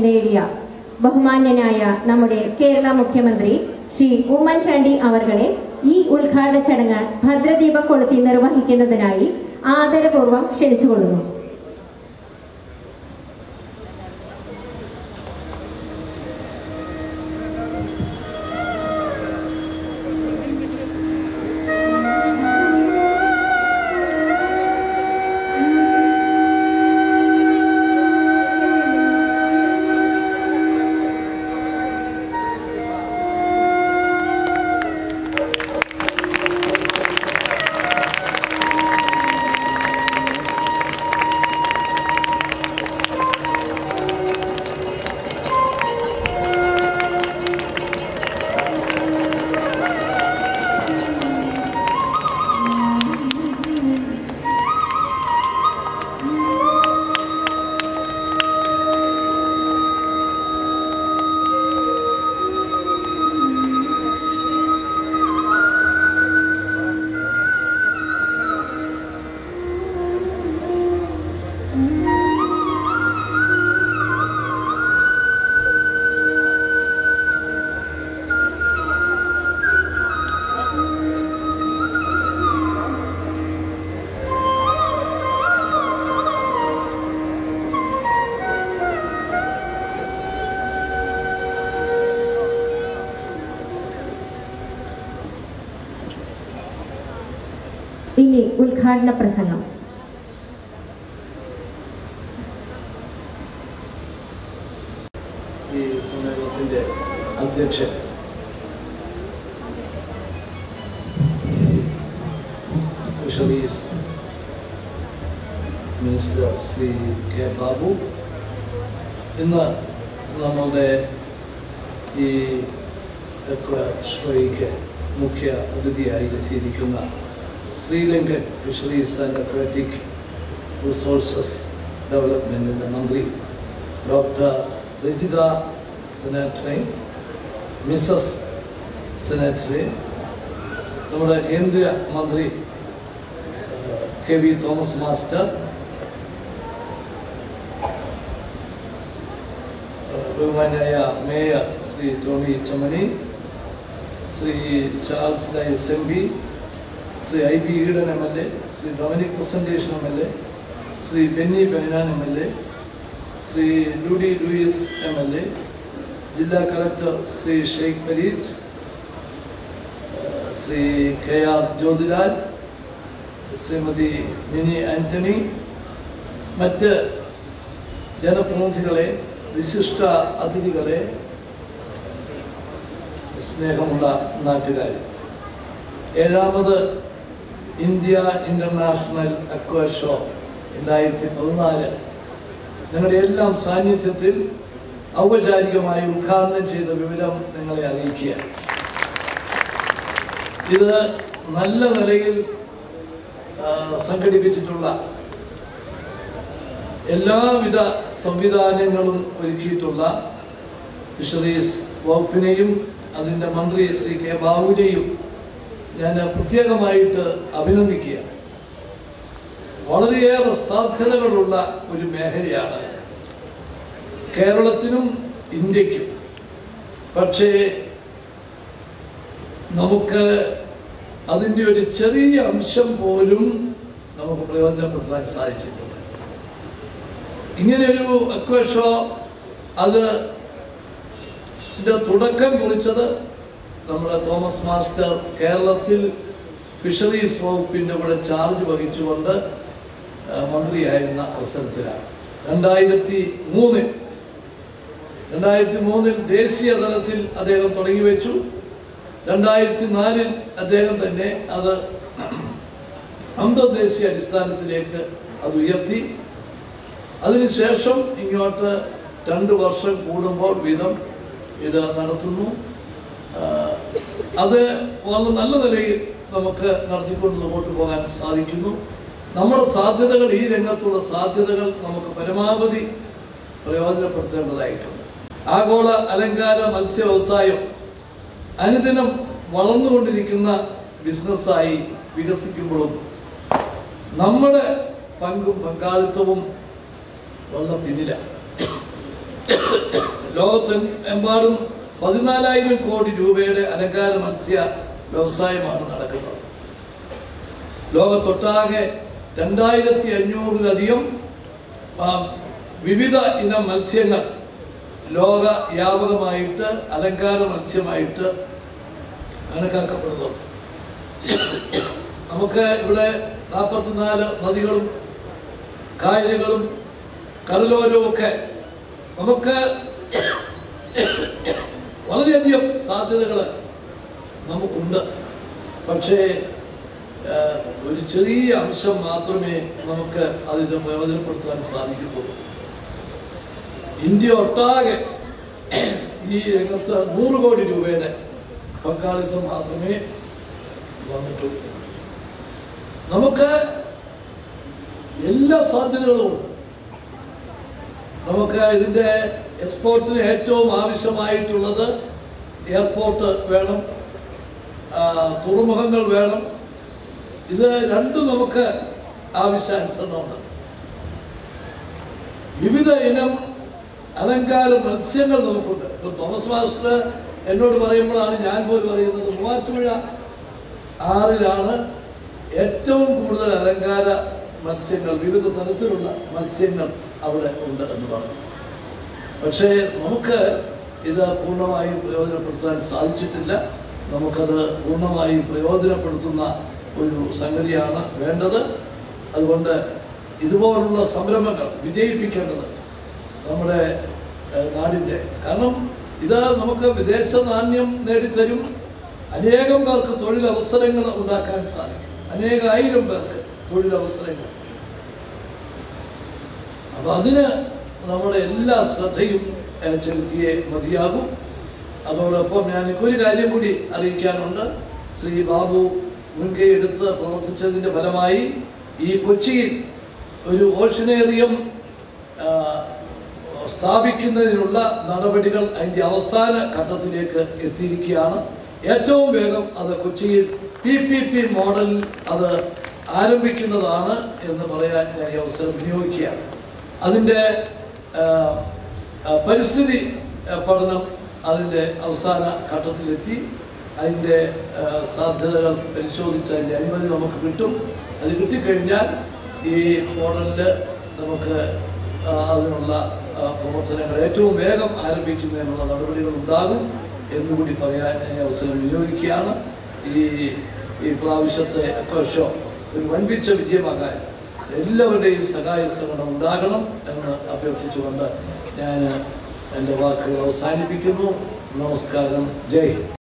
നേടിയ ബഹുമാന്യനായ നമ്മുടെ കേരള മുഖ്യമന്ത്രി ശ്രീ ഉമ്മൻചാണ്ടി അവർകളെ ഈ ഉദ്ഘാടന ചടങ്ങ് ഭദ്രദീപം കൊളുത്തി നിർവഹിക്കുന്നതിനായി ആദരപൂർവ്വം ക്ഷണിച്ചുകൊള്ളുന്നു ഇനി ഉദ്ഘാടന പ്രസംഗം ഈ സമ്മേളനത്തിന്റെ അധ്യക്ഷൻ fisheries minister Shri K Babu ഇന്ന് നമ്മളുടെ ഈ ഷോയ്ക്ക് മുഖ്യ അതിഥിയായി എത്തിയിരിക്കുന്ന Sri Lankan fisheries and aquatic resources ഡെവലപ്മെൻറ്റിൻ്റെ മന്ത്രി ഡോക്ടർ രജിത സെനാറ്ററി മിസസ് സെനാറ്ററി നമ്മുടെ കേന്ദ്ര മന്ത്രി ഏഹ്, കെ വി തോമസ് മാസ്റ്റർ ഏഹ്, ബഹുമാനായ mayor Shri Tony Chammany Shri Charles Dias M P Shri I B Eden M L A Shri Dominic Presentation M L A Shri Benny Behanan M L A Shri Ludy Louis M L A ജില്ലാ കളക്ടർ ശ്രീ ഷെയ്ഖ് ഫരീദ് ഏഹ് ശ്രീ കെ ആർ ജ്യോതിലാൽ ശ്രീമതി മിനി ആന്റണി മറ്റ് ജനപ്രതിനിധികളെ വിശിഷ്ട അതിഥികളെ സ്നേഹമുള്ള നാട്ടുകാർ ഏഴാമത് ഇന്ത്യ ഇൻ്റർനാഷണൽ അക്വ ഷോ രണ്ടായിരത്തി പതിനാല് നിങ്ങളുടെ എല്ലാം സാന്നിധ്യത്തിൽ ഔപചാരികമായി ഉദ്ഘാടനം ചെയ്ത വിവരം നിങ്ങളെ അറിയിക്കുക ഇത് നല്ല നിലയിൽ ആ, സംഘടിപ്പിച്ചിട്ടുള്ള എല്ലാവിധ സംവിധാനങ്ങളും ഒരുക്കിയിട്ടുള്ള ഫിഷറീസ് വകുപ്പിനെയും അതിൻ്റെ മന്ത്രി ശ്രീ കെ ബാബുവിനെയും ഞാൻ പ്രത്യേകമായിട്ട് അഭിനന്ദിക്കുക വളരെയേറെ സാധ്യതകളുള്ള ഒരു മേഖലയാണ് കേരളത്തിനും ഇന്ത്യക്കും പക്ഷേ നമുക്ക് അതിൻ്റെ ഒരു ചെറിയ അംശം പോലും നമുക്ക് പ്രയോജനപ്പെടുത്താൻ സാധിച്ചിട്ടുണ്ട് ഇങ്ങനെയൊരു അക്വേഷോ അത് ഇതിന്റെ തുടക്കം കുറിച്ചത് നമ്മുടെ തോമസ് മാസ്റ്റർ കേരളത്തിൽ ഫിഷറീസ് വകുപ്പിൻ്റെ കൂടെ ചാർജ് വഹിച്ചുകൊണ്ട് ആ, മന്ത്രിയായിരുന്ന അവസരത്തിലാണ് രണ്ടായിരത്തി മൂന്നിൽ രണ്ടായിരത്തി മൂന്നിൽ ദേശീയ തലത്തിൽ അദ്ദേഹം തുടങ്ങി വെച്ചു രണ്ടായിരത്തി നാലിൽ അദ്ദേഹം തന്നെ അത് അന്തർദേശീയ അടിസ്ഥാനത്തിലേക്ക് അത് ഉയർത്തി അതിനുശേഷം ഇങ്ങോട്ട് രണ്ട് വർഷം കൂടുമ്പോൾ വീതം ഇത് നടത്തുന്നു ആ, അത് വളരെ നല്ല നിലയിൽ നമുക്ക് നടത്തിക്കൊണ്ട് മുമ്പോട്ട് പോകാൻ സാധിക്കുന്നു നമ്മുടെ സാധ്യതകൾ ഈ രംഗത്തുള്ള സാധ്യതകൾ നമുക്ക് പരമാവധി പ്രയോജനപ്പെടുത്തേണ്ടതായിട്ടുണ്ട് ആഗോള അലങ്കാര മത്സ്യ വ്യവസായം അനുദിനം വളർന്നുകൊണ്ടിരിക്കുന്ന ബിസിനസ്സായി വികസിക്കുമ്പോഴും നമ്മുടെ പങ്കും പങ്കാളിത്തവും വളരെ പിന്നിലാണ് ലോകത്തെമ്പാടും പതിനാലായിരം കോടി രൂപയുടെ അലങ്കാര മത്സ്യ വ്യവസായമാണ് നടക്കുന്നത് ലോകത്തൊട്ടാകെ രണ്ടായിരത്തി അഞ്ഞൂറിലധികം ആ, വിവിധ ഇനം മത്സ്യങ്ങൾ ലോക വ്യാപകമായിട്ട് അലങ്കാര മത്സ്യമായിട്ട് കണക്കാക്കപ്പെടുന്നുണ്ട് നമുക്ക് ഇവിടെ നാൽപ്പത്തിനാല് നദികളും കായലുകളും കടലോരവും ഒക്കെ നമുക്ക് വളരെയധികം സാധ്യതകൾ നമുക്കുണ്ട് പക്ഷേ ആ, ഒരു ചെറിയ അംശം മാത്രമേ നമുക്ക് അതിനെ പ്രയോജനപ്പെടുത്താൻ സാധിക്കുന്നുള്ളൂ ഇന്ത്യ ഒട്ടാകെ ഈ രംഗത്ത് നൂറ് കോടി രൂപയുടെ പങ്കാളിത്തം മാത്രമേ വന്നിട്ടുള്ളൂ നമുക്ക് എല്ലാ സാധ്യതകളും ഉണ്ട് നമുക്ക് ഇതിൻ്റെ എക്സ്പോർട്ടിന് ഏറ്റവും ആവശ്യമായിട്ടുള്ളത് എയർപോർട്ട് വേണം ആ, തുറമുഖങ്ങൾ വേണം ഇത് രണ്ടും നമുക്ക് ആവശ്യാനുസരണമുണ്ട് വിവിധ ഇനം അലങ്കാര മത്സ്യങ്ങൾ നമുക്കുണ്ട് ഇപ്പൊ തോമസ് മാസ്റ്റർ എന്നോട് പറയുമ്പോഴാണ് ഞാൻ പോലും അറിയുന്നത് മൂവാറ്റുപുഴ ആറിലാണ് ഏറ്റവും കൂടുതൽ അലങ്കാര മത്സ്യങ്ങൾ വിവിധ തരത്തിലുള്ള മത്സ്യങ്ങൾ അവിടെ ഉണ്ട് എന്ന് പറഞ്ഞു പക്ഷേ നമുക്ക് ഇത് പൂർണ്ണമായും പ്രയോജനപ്പെടുത്താൻ സാധിച്ചിട്ടില്ല നമുക്കത് പൂർണ്ണമായും പ്രയോജനപ്പെടുത്തുന്ന ഒരു സംഗതിയാണ് വേണ്ടത് അതുകൊണ്ട് ഇതുപോലുള്ള സംരംഭങ്ങൾ വിജയിപ്പിക്കേണ്ടത് നമ്മുടെ ഏഹ്, നാടിൻ്റെ കാരണം ഇത് നമുക്ക് വിദേശ നാണ്യം നേടിത്തരും അനേകം പേർക്ക് തൊഴിലവസരങ്ങൾ ഉണ്ടാക്കാൻ സാധിക്കും അനേകായിരം പേർക്ക് തൊഴിലവസരങ്ങൾ അപ്പൊ അതിന് നമ്മുടെ എല്ലാ ശ്രദ്ധയും ഏഹ്, ചെലുത്തിയേ മതിയാകും അതോടൊപ്പം ഞാൻ ഒരു കാര്യം കൂടി അറിയിക്കാനുണ്ട് ശ്രീ ബാബു മുൻകൈ എടുത്ത് പ്രവർത്തിച്ചതിന്റെ ഫലമായി ഈ കൊച്ചിയിൽ ഒരു ഓഷനേറിയം ആ, സ്ഥാപിക്കുന്നതിനുള്ള നടപടികൾ അതിൻ്റെ അവസാന ഘട്ടത്തിലേക്ക് എത്തിയിരിക്കുകയാണ് ഏറ്റവും വേഗം അത് കൊച്ചിയിൽ പി പി പി മോഡലിൽ അത് ആരംഭിക്കുന്നതാണ് എന്ന് പറയാൻ ഞാൻ ഈ അവസരം വിനിയോഗിക്കുകയാണ് അതിൻ്റെ ആ, ആ, പരിസ്ഥിതി ആ, പഠനം അതിൻ്റെ അവസാന ഘട്ടത്തിലെത്തി അതിൻ്റെ ആ, സാധ്യതകൾ പരിശോധിച്ച് അതിൻ്റെ അനുമതി നമുക്ക് കിട്ടും അത് കിട്ടിക്കഴിഞ്ഞാൽ ഈ മോഡലിൽ നമുക്ക് ആ, അതിനുള്ള ആ, പ്രവർത്തനങ്ങൾ ഏറ്റവും വേഗം ആരംഭിക്കുന്നതിനുള്ള നടപടികൾ ഉണ്ടാകും എന്നുകൂടി പറയാൻ ഞാൻ ഈ അവസരം വിനിയോഗിക്കുകയാണ് ഈ ഈ പ്രാവശ്യത്തെ എക്കോ ഷോ ഒരു വൻപിച്ച വിജയമാകാൻ എല്ലാവരുടെയും സഹായ സഹകരണം ഉണ്ടാകണം എന്ന് അഭ്യർത്ഥിച്ചുകൊണ്ട് ഞാൻ എൻ്റെ വാക്കുകൾ അവസാനിപ്പിക്കുന്നു നമസ്കാരം ജയ് ഹിന്ദ്